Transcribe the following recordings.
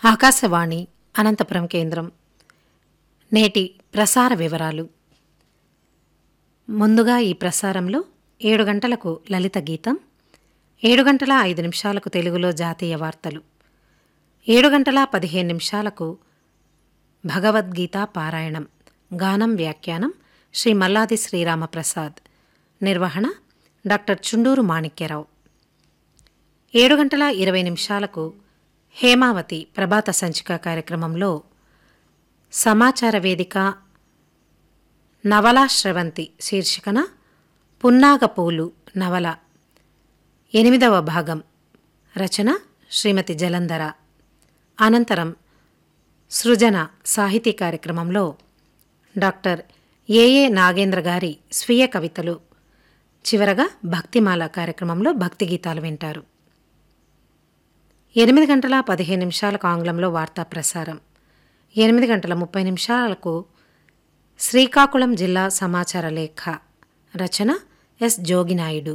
ఆకాశవాణి అనంతపురం కేంద్రం నేటి ప్రసార వివరాలు ముందుగా ఈ ప్రసారంలో ఏడు గంటలకు లలిత గీతం ఏడు గంటల ఐదు నిమిషాలకు తెలుగులో జాతీయ వార్తలు ఏడు గంటల పదిహేను నిమిషాలకు భగవద్గీత పారాయణం గానం వ్యాఖ్యానం శ్రీ మల్లాది శ్రీరామప్రసాద్ నిర్వహణ డాక్టర్ చుండూరు మాణిక్యరావు ఏడు గంటల ఇరవై నిమిషాలకు హేమావతి ప్రభాత సంచిక కార్యక్రమంలో సమాచార వేదిక నవలా శ్రవంతి శీర్షికన పున్నాగ పూలు నవల ఎనిమిదవ భాగం రచన శ్రీమతి జలంధర అనంతరం సృజన సాహితీ కార్యక్రమంలో డాక్టర్ ఏఏ నాగేంద్ర గారి స్వీయ కవితలు చివరగా భక్తిమాల కార్యక్రమంలో భక్తి గీతాలు వింటారు ఎనిమిది గంటల పదిహేను నిమిషాలకు ఆంగ్లంలో వార్తా ప్రసారం ఎనిమిది గంటల ముప్పై నిమిషాలకు శ్రీకాకుళం జిల్లా సమాచార లేఖ రచన ఎస్ జోగినాయుడు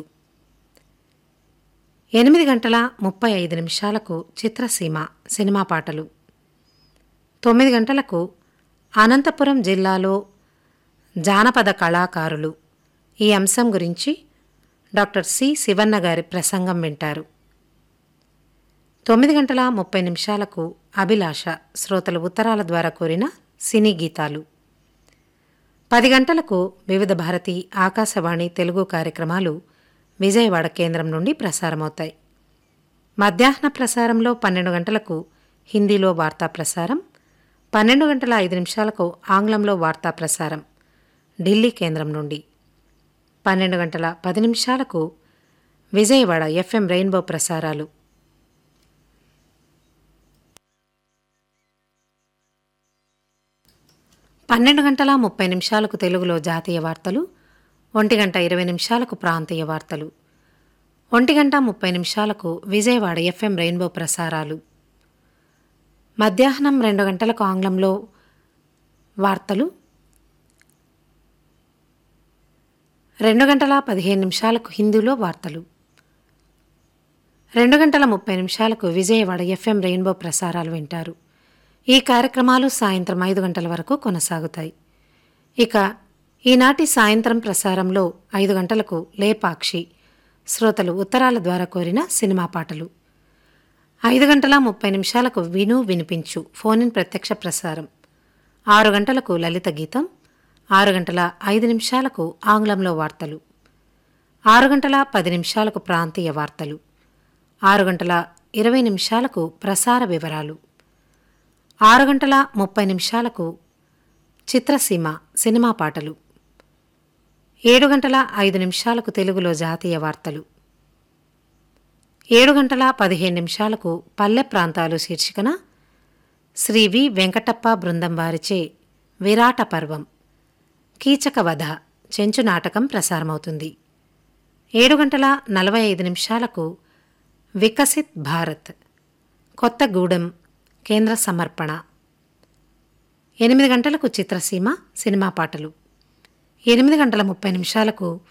ఎనిమిది గంటల ముప్పై ఐదు నిమిషాలకు చిత్రసీమ సినిమా పాటలు తొమ్మిది గంటలకు అనంతపురం జిల్లాలో జానపద కళాకారులు ఈ అంశం గురించి డాక్టర్ సి శివన్న గారి ప్రసంగం వింటారు తొమ్మిది గంటల ముప్పై నిమిషాలకు అభిలాష శ్రోతలు ఉత్తరాల ద్వారా కోరిన సినీ గీతాలు పది గంటలకు వివిధ భారతి ఆకాశవాణి తెలుగు కార్యక్రమాలు విజయవాడ కేంద్రం నుండి ప్రసారమవుతాయి మధ్యాహ్న ప్రసారంలో పన్నెండు గంటలకు హిందీలో వార్తా ప్రసారం పన్నెండు గంటల ఐదు నిమిషాలకు ఆంగ్లంలో వార్తా ప్రసారం ఢిల్లీ కేంద్రం నుండి పన్నెండు గంటల పది నిమిషాలకు విజయవాడ ఎఫ్ఎం రెయిన్బో ప్రసారాలు పన్నెండు గంటల ముప్పై నిమిషాలకు తెలుగులో జాతీయ వార్తలు ఒంటి గంట ఇరవై నిమిషాలకు ప్రాంతీయ వార్తలు ఒంటి గంట ముప్పై నిమిషాలకు విజయవాడ ఎఫ్ఎం రెయిన్బో ప్రసారాలు మధ్యాహ్నం రెండు గంటలకు ఆంగ్లంలో వార్తలు రెండు గంటల పదిహేను నిమిషాలకు హిందీలో వార్తలు రెండు గంటల ముప్పై నిమిషాలకు విజయవాడ ఎఫ్ఎం రెయిన్బో ప్రసారాలు వింటారు ఈ కార్యక్రమాలు సాయంత్రం ఐదు గంటల వరకు కొనసాగుతాయి ఇక ఈనాటి సాయంత్రం ప్రసారంలో ఐదు గంటలకు లేపాక్షి శ్రోతలు ఉత్తరాల ద్వారా కోరిన సినిమా పాటలు ఐదు గంటల ముప్పై నిమిషాలకు విను వినిపించు ఫోన్ ఇన్ ప్రత్యక్ష ప్రసారం ఆరు గంటలకు లలిత గీతం ఆరు గంటల ఐదు నిమిషాలకు ఆంగ్లంలో వార్తలు ఆరు గంటల పది నిమిషాలకు ప్రాంతీయ వార్తలు ఆరు గంటల ఇరవై నిమిషాలకు ప్రసార వివరాలు ఆరు గంటల ముప్పై నిమిషాలకు చిత్రసీమ సినిమా పాటలు ఏడు గంటల ఐదు నిమిషాలకు తెలుగులో జాతీయ వార్తలు ఏడు గంటల పదిహేను నిమిషాలకు పల్లె ప్రాంతాలు శీర్షికన శ్రీ వి వెంకటప్ప బృందం వారిచే విరాట పర్వం కీచక వధ చెంచు నాటకం ప్రసారమవుతుంది ఏడు గంటల నలభై ఐదు నిమిషాలకు వికసిత్ భారత్ కొత్తగూడెం కేంద్ర సమర్పణ ఎనిమిది గంటలకు చిత్రసీమ సినిమా పాటలు ఎనిమిది గంటల ముప్పై నిమిషాలకు